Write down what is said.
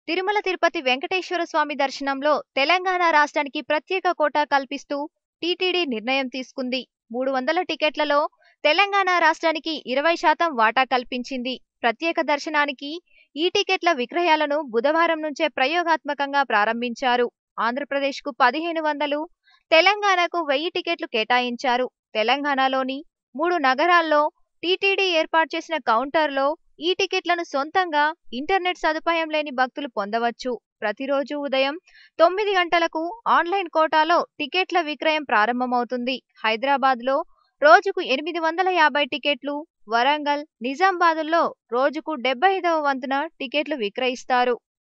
తిరుమల తిరుపతి వెంకటేశ్వర స్వామి దర్శనంలో తెలంగాణ రాష్ట్రానికి ప్రత్యేక కోటా కల్పిస్తూ టీటీడీ నిర్ణయం తీసుకుంది మూడు వందల టికెట్లలో తెలంగాణ రాష్ట్రానికి ఇరవై శాతం వాటా కల్పించింది ప్రత్యేక దర్శనానికి ఈ టికెట్ల విక్రయాలను బుధవారం నుంచే ప్రయోగాత్మకంగా ప్రారంభించారు ఆంధ్రప్రదేశ్కు పదిహేను వందలు తెలంగాణకు వెయ్యి టికెట్లు కేటాయించారు తెలంగాణలోని మూడు నగరాల్లో టీటీడీ ఏర్పాటు చేసిన కౌంటర్లో ఈ టికెట్లను సొంతంగా ఇంటర్నెట్ సదుపాయం లేని భక్తులు పొందవచ్చు ప్రతిరోజు ఉదయం తొమ్మిది గంటలకు ఆన్లైన్ కోటాలో టికెట్ల విక్రయం ప్రారంభమవుతుంది హైదరాబాద్లో రోజుకు ఎనిమిది వందల యాభై టికెట్లు వరంగల్ నిజామాబాద్లో రోజుకు డెబ్బై ఐదవ వంతున టికెట్లు విక్రయిస్తారు